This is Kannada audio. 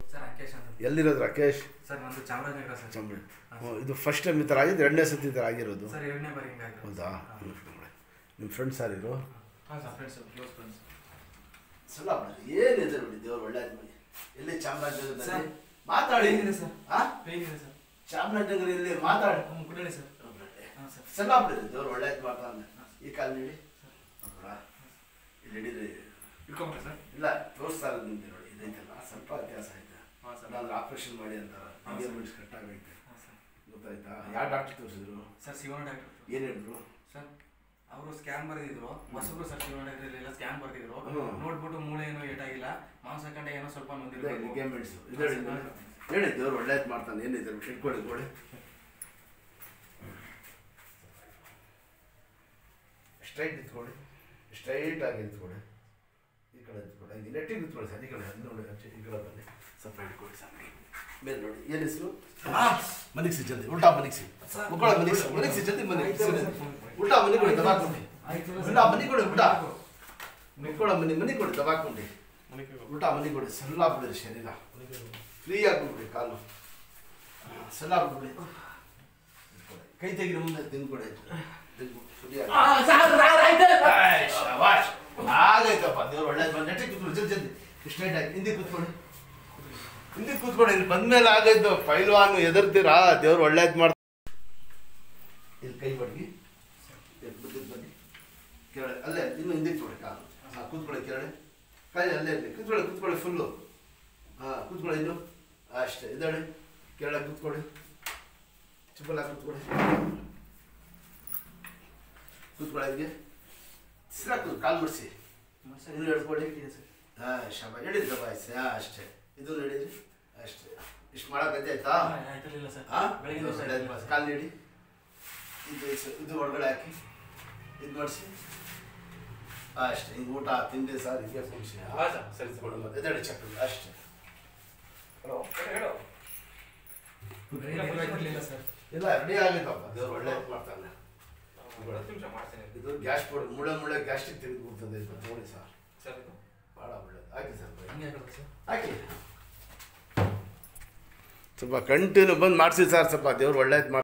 ಸರ್ ರಾಕೇಶ್ ಅಂತ ಎಲ್ಲಿರೋದು ರಾಕೇಶ್ ಸರ್ ನಂದು ಚಾಮರಾಜನಗರ ಸರ್ ಚಂಬಳಿ ಹ್ಞೂ ಇದು ಫಸ್ಟ್ ಟೈಮ್ ಈ ಥರ ಆಗಿದ್ದು ಎರಡನೇ ಸತಿ ಈ ಥರ ಆಗಿರೋದು ಸರ್ ಎರಡನೇ ಬಾರಿ ಹಿಂಗಾಗಿದೆ ಹೌದಾ ನಿಮ್ಮ ಫ್ರೆಂಡ್ಸ್ ಯಾರಿರು ಹಾಂ ಸರ್ ಫ್ರೆಂಡ್ಸ್ ಕ್ಲೋಸ್ ಫ್ರೆಂಡ್ಸ್ ಸಲ ಏನಿದೆ ನೋಡಿ ದೇವ್ರು ಒಳ್ಳೆ ಎಲ್ಲಿ ಚಾಮರಾಜನಗರದಲ್ಲಿ ಸರ್. ಮಾತಾಡಿ ಏನಿದೆ ಸರ್? ಆ ಪೇನ್ ಇದೆ ಸರ್ ಚಾಮರಾಜನಗರಲ್ಲಿ ಮಾತಾಡಿ ಹ್ಞೂ ಕುಡಲಿ ಸರ್ ಹಾಂ ಸರ್ ಸಲ ಬಿಡಿದೆ ದೇವ್ರು ಒಳ್ಳೆ ಮಾಡ್ತಾನೆ ಈ ಕಾಲ ನೀಡಿ ನೋಡ್ರಾ? ಇಲ್ಲಿ ಹಿಡಿದ್ರೆ ಇಟ್ಕೊಂಬಿಟ್ರೆ ಸರ್ ಇಲ್ಲ ತೋರಿಸ್ತಾರೆ ನಿಮಗೆ ನೋಡಿ ಇದೈತಲ್ಲ ಸ್ವಲ್ಪ ವ್ಯತ್ಯಾಸ ಐತೆ ಹಾಂ ಸರ್ ನಾನು ಆಪರೇಷನ್ ಮಾಡಿ ಅಂತಾರೆ ಹಾಂ, ಸರ್. ಲಿಗಮೆಂಟ್ಸ್ ಕಟ್ ಆಗೈತೆ ಹಾಂ ಸರ್ ಗೊತ್ತಾಯ್ತಾ ಯಾವ ಡಾಕ್ಟರ್ ತೋರಿಸಿದ್ರು ಸರ್ ಶಿವಣ್ಣ ಡಾಕ್ಟರ್ ಏನು ಹೇಳಿದ್ರು ಸರ್ ಅವರು ಸ್ಕ್ಯಾನ್ ಬರೆದಿದ್ರು ಹೊಸಬ್ರು ಸರ್ ಶಿವಣ್ಣ ಡಾಕ್ಟ್ರಲ್ಲಿ ಸ್ಕ್ಯಾನ್ ಬರೆದಿದ್ರು ಹ್ಮ್. ನೋಡ್ಬಿಟ್ಟು ಮೂಳೆ ಏನೋ ಏಟಾಗಿಲ್ಲ ಮಾಂಸಖಂಡ ಏನೋ ಸ್ವಲ್ಪ ಇದೇ ನೊಂದಿರ್ಬೇಕು ಲಿಗಮೆಂಟ್ಸ್ ಹಾಂ, ಇದು ಸರ್. ಹೇಳಿ ದೇವ್ರು ಒಳ್ಳೇದು ಮಾಡ್ತಾನೆ ಏನಿದೆ ಇಟ್ಕೊಳ್ಳಿ ಕೊಡಿ ಸ್ಟ್ರೈಟ್ ನಿಂತ್ಕೊಳ್ಳಿ ಸ್ಟ್ರೈಟ್ ಆಗಿ ನಿಂತ್ಕೊಳ್ಳಿ ಈ ಕಡೆ ನಿಂತ್ಕೊಳ್ಳಿ ಹಂಗೆ ನೆಟ್ಟಿಗೆ ನಿಂತ್ಕೊಳ್ಳಿ ಸರ್ ಈ ಕಡೆ ಅಲ್ಲಿ ನೋಡಿ ಆಚೆ ಈ ಕಡೆ ಬನ್ನಿ ಸ್ವಲ್ಪ ಹಿಡ್ಕೊಳ್ಳಿ ಸರ್ ಮೇಲೆ ನೋಡಿ ಏನು ಹೆಸರು ಮನಿಗ್ಸಿ ಜಲ್ದಿ ಉಲ್ಟಾ ಮನಿಗ್ಸಿ ಮುಕ್ಕೊಳ ಮನಿಗ್ಸಿ ಮನಿಗ್ಸಿ ಜಲ್ದಿ ಮನಿಗ್ಸಿ ಉಲ್ಟಾ ಮನಿ ಕೊಡಿ ದಬಾಕೊಂಡಿ ಉಲ್ಟಾ ಮನಿ ಕೊಡಿ ಉಲ್ಟಾ ಮುಕ್ಕೊಳ ಮನಿ ಮನಿ ಕೊಡಿ ದಬಾಕೊಂಡಿ ಉಲ್ಟಾ ಮನಿ ಕೊಡಿ ಸಲ್ಲ ಬಿಡಿ ಶರೀರ ಫ್ರೀ ಆಗ್ಬಿಡ್ರಿ ಕಾಲು ಸಲ್ಲ ಬಿಡ್ಬಿಡಿ ಕೈ ತೆಗಿರಿ ಮುಂದೆ ತಿಂದ್ಕೊಡಿ ಫ್ರೀ ಶಬಾಷ್ ಆಗೈತಪ್ಪ ದೇವ್ರು ಒಳ್ಳೇದು ಬಂದು ನೆಟ್ಟಿಗೆ ಕೂತ್ಕೊಳ್ಳಿ ಜಲ್ದಿ ಜಲ್ದಿ ಸ್ಟ್ರೈಟ್ ಆಗಿ ಹಿಂದೆ ಕೂತ್ಕೊಳ್ಳಿ ಹಿಂದೆ ಕೂತ್ಕೊಳ್ಳಿ ಇಲ್ಲಿ ಬಂದ್ಮೇಲೆ ಆಗೈತು ಪೈಲ್ವಾನು ಎದರ್ತೀರಾ ದೇವ್ರು ಒಳ್ಳೇದು ಮಾಡ್ತಾರೆ ಇಲ್ಲಿ ಕೈ ಬಡ್ಗಿ ಇಲ್ಲಿ ಬುದ್ಧಿಗೆ ಬನ್ನಿ ಕೆಳಗೆ ಅಲ್ಲೇ ಇನ್ನು ಹಿಂದೆ ಕೊಡಿ ಕಾಲು ಹಾಂ ಕೂತ್ಕೊಳ್ಳಿ ಕೆಳಗೆ ಕೈ ಅಲ್ಲೇ ಇರಲಿ ಕೂತ್ಕೊಳ್ಳಿ ಕೂತ್ಕೊಳ್ಳಿ ಫುಲ್ಲು ಹಾಂ ಕೂತ್ಕೊಳ್ಳಿ ಇನ್ನು ಅಷ್ಟೇ ಇದ್ದಾಳೆ ಕೆಳಗೆ ಕೂತ್ಕೊಳ್ಳಿ ಚುಪ್ಪಲ್ಲ ಕೂತ್ಕೊಳ್ಳಿ ಕೂತ್ಕೊಳ್ಳಿ ಹಂಗೆ ಸಿರಾಕು ಕಾಲು ಬಿಡಿಸಿ ಇನ್ನು ಹೇಳ್ಕೊಳ್ಳಿ ಹಾಂ ಶಬ ಹೇಳಿದ್ದ ಬಾಯ್ಸಿ ಹಾಂ ಅಷ್ಟೇ ಇದು ನಡೀರಿ ಅಷ್ಟೇ ಇಷ್ಟು ಮಾಡೋಕೆ ಆಯ್ತಾ ಆಯ್ತಿರ್ಲಿಲ್ಲ ಸರ್ ಹಾಂ ಬೆಳಗಿನ ದಿವಸ ಒಳ್ಳೇದು ಮಾಡಿ. ಕಾಲು ನೀಡಿ ಇದು ಇಸ್- ಇದು ಒಳಗಡೆ ಹಾಕಿ ಇದು ಮಾಡಿಸಿ ಅಷ್ಟೇ ಹಿಂಗೆ ಊಟ ತಿಂಡಿ ಸರ್ ಹಿಂಗೆ ಕುಡಿಸಿ ಹಾಂ ಸರ್ ಸರಿ ಸರ್ ಎದಡಿ ಚಪ್ಪಲಿ ಅಷ್ಟೇ ಆಯ್ತಿರ್ಲಿಲ್ಲ ಸರ್ ಇಲ್ಲ ರೆಡಿ ಆಗೈತಪ್ಪ ದೇವ್ರು ಒಳ್ಳೆ ಮಾಡ್ತಾನೆ ನಿಮಿಷ ಮಾಡ್ತೀನಿ ಇದು ಗ್ಯಾಸ್ ಪೌಡರ್ ಮುಳೆ ಮುಳೆ ಗ್ಯಾಸ್ಟ್ರಿಕ್ ತೆಗೆದು ಬಿಡ್ತದೆ ಇದು ನೋಡಿ ಸರ್ ಸರ್ ಇದು ಭಾಳ ಒಳ್ಳೇದು ಹಾಕಿ ಸರ್ ಹಂಗೆ ಹಾಕೋದು ಸರ್ ಹಾಕಿ ಸ್ವಲ್ಪ ಕಂಟಿನ್ಯೂ ಬಂದು ಮಾಡಿಸಿ ಸರ್ ಸ್ವಲ್ಪ ದೇವ್ರು ಒಳ್ಳೇದು ಮಾಡಿ